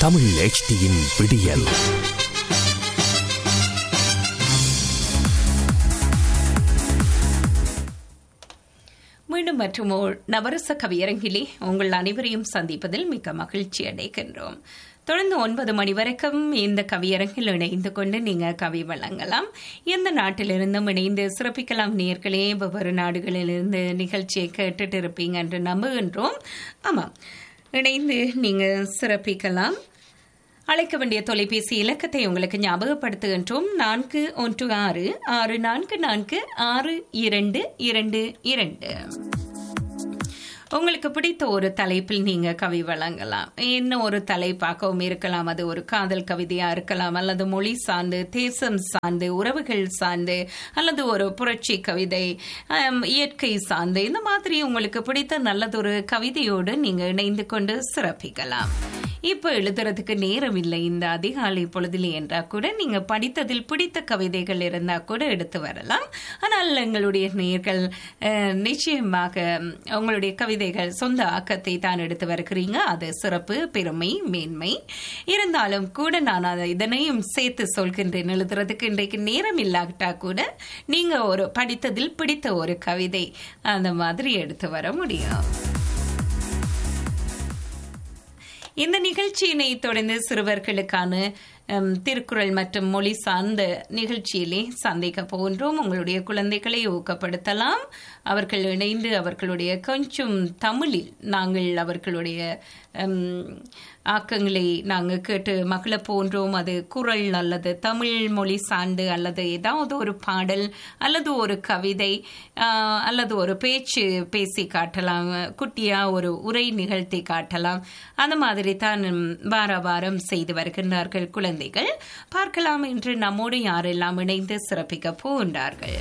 தமிழ் HDயின் விடியல் மீண்டும் மற்றும் ஓர் நவரச கவியரங்கிலே உங்கள் அனைவரையும் சந்திப்பதில் மிக்க மகிழ்ச்சி அடைகின்றோம் தொடர்ந்து ஒன்பது மணி வரைக்கும் இந்த கவியரங்கில் இணைந்து கொண்டு நீங்க கவி வழங்கலாம் எந்த நாட்டிலிருந்தும் இணைந்து சிறப்பிக்கலாம் நேர்களே வெவ்வேறு நாடுகளிலிருந்து நிகழ்ச்சியை கேட்டுட்டு இருப்பீங்க என்று நம்புகின்றோம் ஆமாம் இணைந்து நீங்க சிறப்பிக்கலாம் அழைக்க வேண்டிய தொலைபேசி இலக்கத்தை உங்களுக்கு ஞாபகப்படுத்துகின்றோம் நான்கு ஒன்று ஆறு ஆறு நான்கு நான்கு ஆறு இரண்டு இரண்டு இரண்டு உங்களுக்கு பிடித்த ஒரு தலைப்பில் நீங்க கவி வழங்கலாம் என்ன ஒரு தலைப்பாகவும் இருக்கலாம் அது ஒரு காதல் கவிதையா இருக்கலாம் அல்லது மொழி சார்ந்து தேசம் சார்ந்து உறவுகள் சார்ந்து அல்லது ஒரு புரட்சி கவிதை ஆம், இயற்கை சார்ந்து இந்த மாதிரி உங்களுக்கு பிடித்த நல்லதொரு கவிதையோடு நீங்க இணைந்து கொண்டு சிறப்பிக்கலாம் இப்ப எழுதுறதுக்கு நேரம் இல்லை இந்த அதிகாலை பொழுதிலே என்றா கூட நீங்க படித்ததில் பிடித்த கவிதைகள் இருந்தா கூட எடுத்து வரலாம் ஆனால் எங்களுடைய நேர்கள் அஹ், நிச்சயமாக ம், உங்களுடைய கவிதைகள் சொந்த ஆக்கத்தை தான் எடுத்து வருகிறீங்க அது சிறப்பு பெருமை மேன்மை இருந்தாலும் கூட நான் அதை இதனையும் சேர்த்து சொல்கின்றேன் எழுதுறதுக்கு இன்றைக்கு நேரம் இல்லாவிட்டா கூட நீங்க ஒரு படித்ததில் பிடித்த ஒரு கவிதை அந்த மாதிரி எடுத்து வர முடியும் இந்த நிகழ்ச்சியினை தொடர்ந்து சிறுவர்களுக்கான ஹம், திருக்குறள் மற்றும் மொழி சார்ந்த நிகழ்ச்சியிலே சந்திக்க போகின்றோம் உங்களுடைய குழந்தைகளை ஊக்கப்படுத்தலாம் அவர்கள் இணைந்து அவர்களுடைய கொஞ்சம் தமிழில் நாங்கள் அவர்களுடைய ஹம், ஆக்கங்களை நாங்கள் கேட்டு மகள போன்றோம் அது குரல் அல்லது தமிழ் மொழி சார்ந்து அல்லது ஏதாவது ஒரு பாடல் அல்லது ஒரு கவிதை ஆஹ், அல்லது ஒரு பேச்சு பேசி காட்டலாம் குட்டியா ஒரு உரை நிகழ்த்தி காட்டலாம் அந்த மாதிரி தான் ம், வார வாரம் செய்து வருகின்றார்கள் குழந்தைகள் பார்க்கலாம் என்று நம்மோடு யாரெல்லாம் இணைந்து சிறப்பிக்க போகின்றார்கள்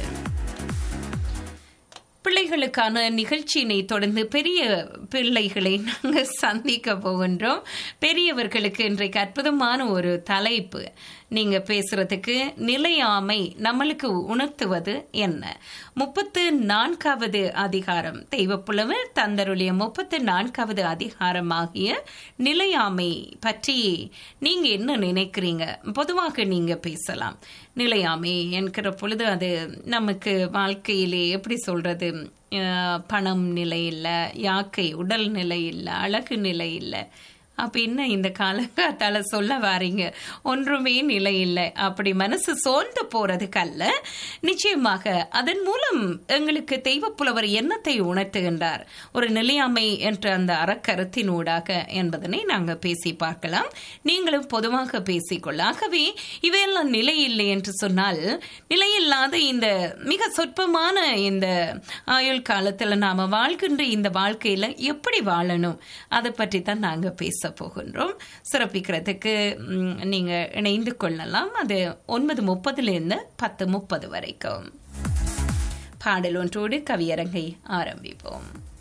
பிள்ளைகளுக்கான நிகழ்ச்சியினை தொடர்ந்து பெரிய பிள்ளைகளை நாங்கள் சந்திக்க போகின்றோம் பெரியவர்களுக்கு இன்றைக்கு அற்புதமான ஒரு தலைப்பு நீங்க பேசுறதுக்கு நிலையாமை நம்மளுக்கு உணர்த்துவது என்ன முப்பத்து நான்காவது அதிகாரம் தெய்வப்புலவர் தந்தருடைய முப்பத்து நான்காவது அதிகாரமாகிய நிலையாமை பற்றி நீங்க என்ன நினைக்கிறீங்க பொதுவாக நீங்க பேசலாம் நிலையாமை என்கிற பொழுது அது நமக்கு வாழ்க்கையிலே எப்படி சொல்றது அஹ், பணம் நிலை இல்லை யாக்கை உடல் நிலை இல்லை அழகு நிலை இல்லை அப்ப என்ன இந்த காலங்காத்தால சொல்ல வாரீங்க ஒன்றுமே நிலை இல்லை அப்படி மனசு சோர்ந்து போறதுக்கு அல்ல நிச்சயமாக அதன் மூலம் எங்களுக்கு தெய்வப்புலவர் என்னத்தை உணர்த்துகின்றார் ஒரு நிலையாமை என்ற அந்த அறக்கருத்தினூடாக என்பதனை நாங்கள் பேசி பார்க்கலாம் நீங்களும் பொதுவாக பேசிக்கொள்ள ஆகவே இவையெல்லாம் நிலை இல்லை என்று சொன்னால் நிலையில்லாத இந்த மிக சொற்பமான இந்த ஆயுள் காலத்துல நாம வாழ்கின்ற இந்த வாழ்க்கையில எப்படி வாழணும் அதை பற்றி தான் நாங்க பேச போகின்றோம் சிறப்பிக்கிறதுக்கு ம், நீங்க இணைந்து கொள்ளலாம் அது ஒன்பது முப்பதுல இருந்து பத்து முப்பது வரைக்கும் பாடல் ஒன்றோடு கவியரங்கை ஆரம்பிப்போம்